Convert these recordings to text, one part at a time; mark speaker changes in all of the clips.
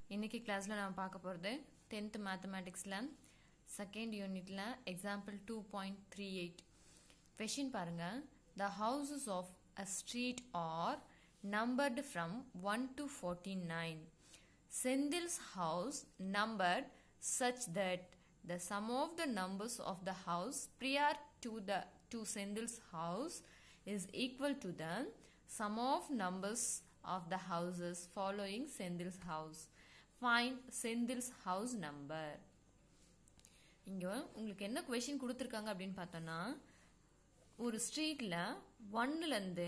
Speaker 1: இன்னைக்கு கிளாஸில் நான் பார்க்க போகிறது டென்த் மேத்தமேட்டிக்ஸில் செகண்ட் யூனிட்ல example two point three eight question பாருங்க the houses of a street are numbered from one to forty nine Senthil's house numbered such that the sum of the numbers of the house prior to the to Sendil's house is equal to the sum of numbers of the houses following Sendil's house. Find Sendil's house number. இங்க உங்களுக்கு என்ன question கொடுத்துருக்காங்க அப்படின்னு பார்த்தோம்னா ஒரு ஸ்ட்ரீட்ல ஒன்னுலேருந்து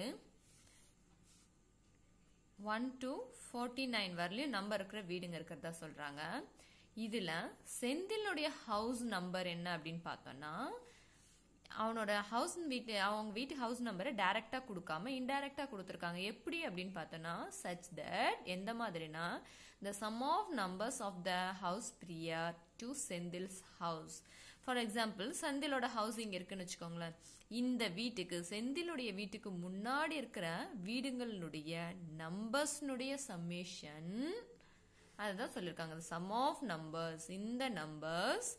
Speaker 1: one to forty nine வரலையும் நம்பர் இருக்கிற வீடுங்க இருக்கிறதா சொல்றாங்க இதுல செந்திலுடைய ஹவுஸ் நம்பர் என்ன அப்படின்னு பார்த்தோம்னா அவனோட ஹவுஸ் வீட்டு அவங்க வீட்டு ஹவுஸ் நம்பரை டைரக்டா கொடுக்காம இன்டைரக்டா கொடுத்துருக்காங்க எப்படி அப்படின்னு பார்த்தோம்னா சச் தட் எந்த மாதிரினா the sum of numbers of the house prior to Senthil's house for example செந்திலோட ஹவுஸ் இங்க இருக்குன்னு வச்சுக்கோங்களேன் இந்த வீட்டுக்கு செந்திலுடைய வீட்டுக்கு முன்னாடி இருக்கிற வீடுகளுடைய நம்பர்ஸ்னுடைய சம்மேஷன் அதுதான் சொல்லியிருக்காங்க சம் ஆஃப் நம்பர்ஸ் இந்த நம்பர்ஸ்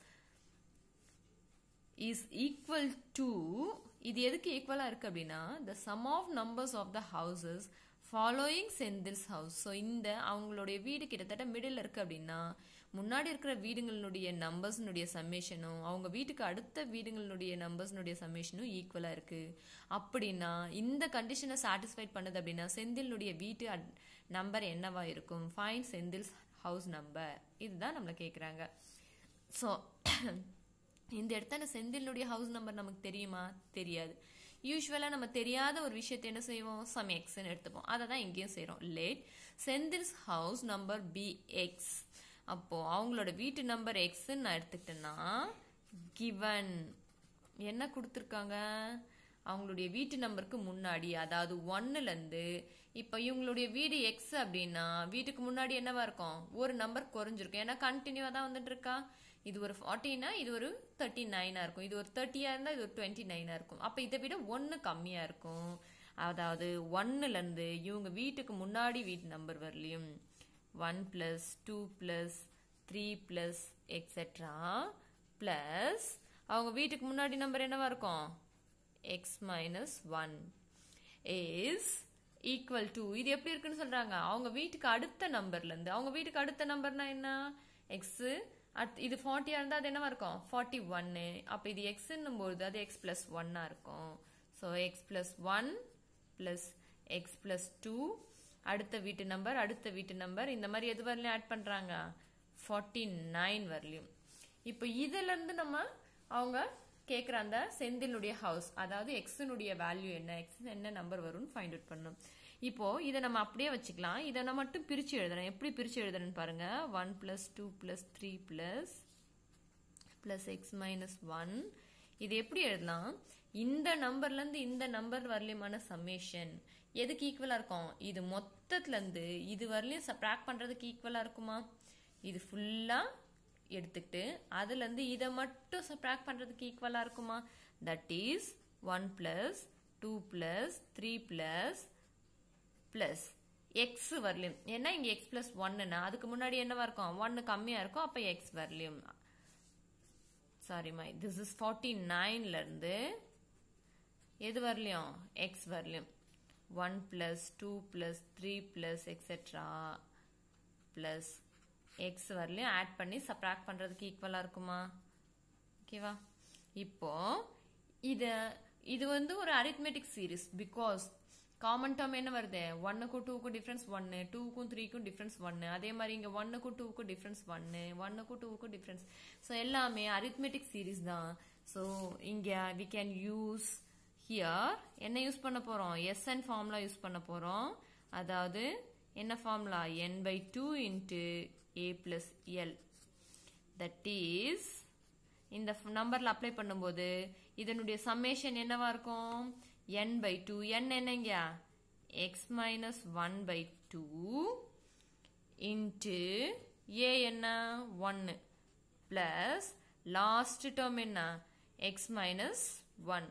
Speaker 1: இஸ் ஈக்குவல் டு இது எதுக்கு ஈக்குவலா இருக்கு அப்படின்னா the sum of numbers of the houses following Senthil's house so இந்த அவங்களுடைய வீடு கிட்டத்தட்ட மிடில் இருக்கு அப்படின்னா முன்னாடி இருக்கிற வீடுகளினுடைய நம்பர்ஸ்னுடைய சம்மேஷனும் அவங்க வீட்டுக்கு அடுத்த வீடுகளினுடைய நம்பர்ஸ்னுடைய சம்மேஷனும் ஈக்குவலா இருக்கு அப்படின்னா இந்த கண்டிஷனை சாட்டிஸ்ஃபைட் பண்ணுது அப்படின்னா செந்திலுடைய வீட்டு நம்பர் என்னவா இருக்கும் ஃபைன் செந்தில்ஸ் ஹவுஸ் நம்பர் இதுதான் நம்மள கேக்குறாங்க ஸோ இந்த இடத்துல செந்திலுடைய ஹவுஸ் நம்பர் நமக்கு தெரியுமா தெரியாது யூஸ்வலா நம்ம தெரியாத ஒரு விஷயத்தை என்ன செய்வோம் சம் எக்ஸ்ன்னு எடுத்துப்போம் அதை தான் இங்கேயும் செய்யறோம் let Senthil's house number be x அப்போ அவங்களோட வீட்டு நம்பர் எக்ஸ்ன்னு நான் எடுத்துக்கிட்டேன்னா கிவன் என்ன கொடுத்துருக்காங்க அவங்களுடைய வீட்டு நம்பருக்கு முன்னாடி அதாவது ஒன்னுல இருந்து இப்ப இவங்களுடைய வீடு எக்ஸ் அப்படின்னா வீட்டுக்கு முன்னாடி என்னவா இருக்கும் ஒரு நம்பர் குறைஞ்சிருக்கும் ஏன்னா கண்டினியூவா தான் வந்துட்டு இருக்கா இது ஒரு ஃபார்ட்டினா இது ஒரு தேர்ட்டி நைனா இருக்கும் இது ஒரு தேர்ட்டியா இருந்தா இது ஒரு டுவெண்ட்டி நைனா இருக்கும் அப்ப இதை விட ஒன்னு கம்மியா இருக்கும் அதாவது ஒன்னுல இருந்து இவங்க வீட்டுக்கு முன்னாடி வீட்டு நம்பர் வரலையும் one plus two plus three plus etcetera plus அவங்க வீட்டுக்கு முன்னாடி நம்பர் என்னவா இருக்கும் x minus 1 is equal to இது எப்படி இருக்குன்னு சொல்றாங்க அவங்க வீட்டுக்கு அடுத்த நம்பர்ல இருந்து அவங்க வீட்டுக்கு அடுத்த நம்பர்னா என்ன x இது ஃபார்ட்டியா இருந்தா அது என்னவா இருக்கும் ஃபார்ட்டி ஒன்னு அப்ப இது எக்ஸ்ன்னும் போது அது எக்ஸ் பிளஸ் ஒன்னா இருக்கும் so x plus one plus x plus two அடுத்த வீட்டு நம்பர் அடுத்த வீட்டு நம்பர் இந்த மாதிரி எது வரலையும் ஆட் பண்றாங்க ஃபார்ட்டி நைன் வரலையும் இப்போ இதுல இருந்து நம்ம அவங்க கேட்குற அந்த செந்திலுடைய ஹவுஸ் அதாவது எக்ஸனுடைய வேல்யூ என்ன எக்ஸ் என்ன நம்பர் வரும்னு ஃபைண்ட் அவுட் பண்ணும் இப்போ இதை நம்ம அப்படியே வச்சுக்கலாம் இதை நான் மட்டும் பிரிச்சு எழுதுறேன் எப்படி பிரிச்சு எழுதுறேன்னு பாருங்க one plus two plus three plus plus X minus one இது எப்படி எழுதலாம் இந்த நம்பர்ல இருந்து இந்த நம்பர் வரலையுமான சம்மேஷன் எதுக்கு ஈக்குவலா இருக்கும் இது மொத்தத்துல இருந்து இது வரலையும் சப்ராக்ட் பண்றதுக்கு ஈக்குவலா இருக்குமா இது ஃபுல்லா எடுத்துக்கிட்டு அதுல இருந்து இதை மட்டும் சப்ராக்ட் பண்றதுக்கு ஈக்குவலா இருக்குமா that is one plus two plus three plus plus x வரலையும் ஏன்னா இங்க எக்ஸ் பிளஸ் ஒன்னுனா அதுக்கு முன்னாடி என்னவா இருக்கும் ஒன்னு கம்மியா இருக்கும் அப்ப எக்ஸ் வரலையும் sorry my this is forty நைன்ல இருந்து எது வரலையும் எக்ஸ் வரலையும் one plus two plus three plus etcetera plus x வரலையும் ஆட் பண்ணி சப்ராக்ட் பண்றதுக்கு ஈக்குவலா இருக்குமா ஓகேவா இப்போ இத இது வந்து ஒரு arithmetic series because common term என்ன வருது ஒன்னுக்கும் டூக்கும் டிஃபரன்ஸ் ஒன்னு டூக்கும் த்ரீக்கும் டிஃபரன்ஸ் ஒன்னு அதே மாதிரி இங்க ஒன்னுக்கும் டூக்கும் டிஃபரன்ஸ் ஒன்னு ஒன்னுக்கும் டூக்கும் டிஃபரன்ஸ் ஸோ எல்லாமே அரித்மெட்டிக் சீரிஸ் தான் ஸோ இங்க வி கேன் யூஸ் ஹியர் என்ன யூஸ் பண்ண போறோம் எஸ்என் ஃபார்முலா யூஸ் பண்ண போறோம் அதாவது என்ன formula N by two into A plus L that is இந்த நம்பர்ல அப்ளை பண்ணும்போது இதனுடைய சம்மேஷன் என்னவா இருக்கும் என் பை டூ என் என்னங்க X minus one by two into A என்ன ஒன்னு பிளஸ் லாஸ்ட் டேர்ம் என்ன X minus one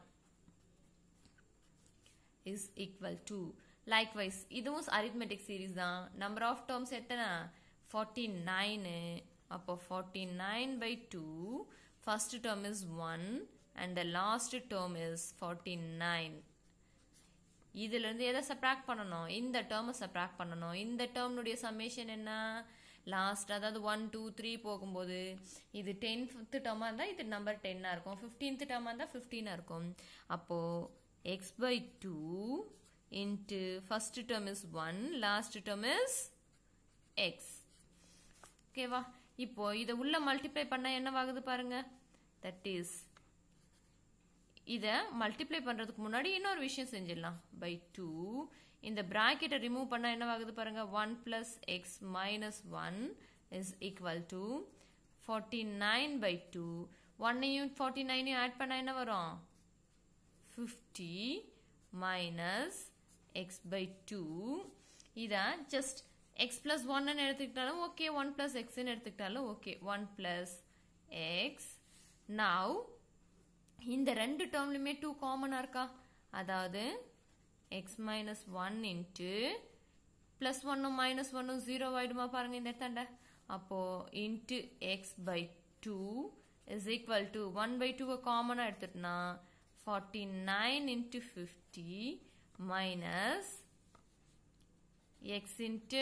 Speaker 1: is equal to likewise இதுவும் அரித்மெட்டிக் சீரீஸ் தான் நம்பர் ஆஃப் டேர்ம்ஸ் எத்தனை ஃபார்ட்டி நைனு அப்போ forty nine by two first term is one and the last term is forty nine இதுலேருந்து எதை subtract பண்ணணும் இந்த டேர்மை சப்ராக்ட் பண்ணணும் இந்த டேர்ம்னுடைய சம்மேஷன் என்ன லாஸ்ட் அதாவது ஒன் டூ த்ரீ போகும்போது இது டென் ஃபிஃப்த் டேர்மாக இருந்தால் இது நம்பர் டென்னாக இருக்கும் ஃபிஃப்டீன்த் டேர்மாக இருந்தால் ஃபிஃப்டீனாக இருக்கும் அப்போது X by two into first term is one last term is X ஓகேவா இப்போ இதை உள்ள மல்டிப்ளை பண்ண என்னவாகுது பாருங்க தட் இஸ் இதை மல்டிப்ளை பண்ணுறதுக்கு முன்னாடி இன்னொரு விஷயம் செஞ்சிடலாம் பை டூ இந்த ப்ராக்கெட்டை ரிமூவ் பண்ணால் என்னவாகுது பாருங்க one plus X minus one is equal to forty nine by two ஒன்னையும் ஃபார்ட்டி நைனையும் ஆட் பண்ணால் என்ன வரும் fifty minus X by two இதை ஜஸ்ட் எக்ஸ் பிளஸ் ஒன்னு எடுத்துக்கிட்டாலும் ஓகே ஒன் பிளஸ் எக்ஸ்ன்னு எடுத்துக்கிட்டாலும் okay one plus X now இந்த ரெண்டு டேர்ம்லையுமே டூ காமனாக இருக்கா அதாவது X minus one into plus ஒன்னும் மைனஸ் ஒன்னும் ஜீரோ ஆயிடுமா பாருங்க இந்த இடத்தாண்ட அப்போ into X by two is equal to one by டூவை காமனாக எடுத்துட்டோம்னா forty nine into fifty minus X into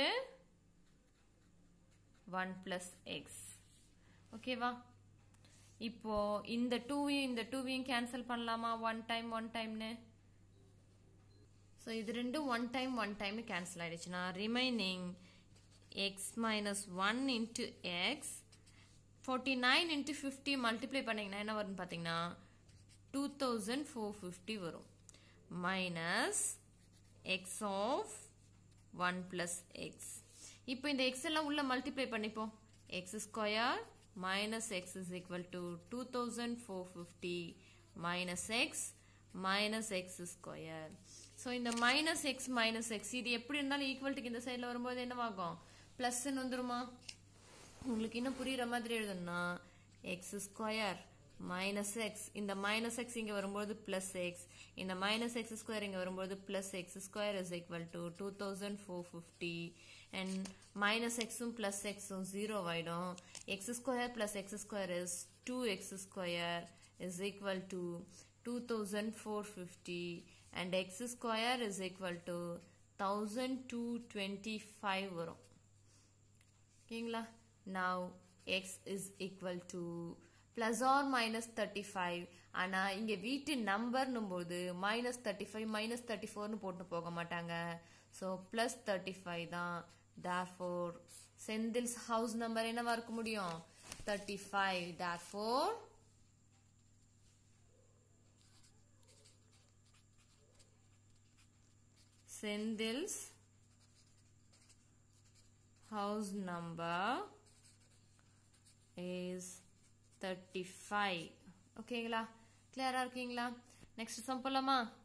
Speaker 1: one plus X ஓகேவா இப்போ இந்த டூவையும் இந்த டூவையும் கேன்சல் பண்ணலாமா ஒன் டைம் ஒன் டைம்னு ஸோ இது ரெண்டும் ஒன் டைம் ஒன் டைம்னு கேன்சல் ஆயிடுச்சுன்னா remaining X minus one into X forty nine into fifty multiply பண்ணிங்கன்னா என்ன வரும்னு பார்த்தீங்கன்னா டூ தௌசண்ட் ஃபோர் ஃபிஃப்டி வரும் minus X of one plus X இப்போ இந்த எக்ஸ் எல்லாம் உள்ள மல்டிப்ளை பண்ணிப்போம் X square minus x is equal to 2450 minus x minus x square. So இந்த மைனஸ் எக்ஸ் மைனஸ் எக்ஸ் இது எப்படி இருந்தாலும் ஈக்குவல்ட்டுக்கு இந்த சைடில் வரும்போது என்னவாகும் ப்ளஸ்ன்னு வந்துருமா உங்களுக்கு இன்னும் புரியுற மாதிரி எழுதணும்னா எக்ஸ் ஸ்கொயர் மைனஸ் எக்ஸ் இந்த மைனஸ் எக்ஸ் இங்கே வரும்போது பிளஸ் எக்ஸ் இந்த மைனஸ் எக்ஸ் ஸ்கொயர் இங்கே வரும்போது plus X square is equal to two thousand four fifty and minus எக்ஸும் பிளஸ் எக்ஸும் ஜீரோ ஆயிடும் X square plus X square is two X square is equal to two thousand four fifty and X square is equal to thousand two twenty five வரும் ஓகேங்களா now X is equal to plus or minus thirty five ஆனால் இங்கே வீட்டு நம்பர்னும் போது minus thirty five minus thirty ஃபோர்னு போட்டு போக மாட்டாங்க ஸோ ப்ளஸ் தேர்ட்டி ஃபைவ் தான் தேர்ஃபோர் செந்தில்ஸ் ஹவுஸ் நம்பர் என்னவா இருக்க முடியும் thirty five therefore Senthil's house number is 35 ஓகேங்களா கிளியரா இருக்கீங்களா நெக்ஸ்ட் சம் போலாமா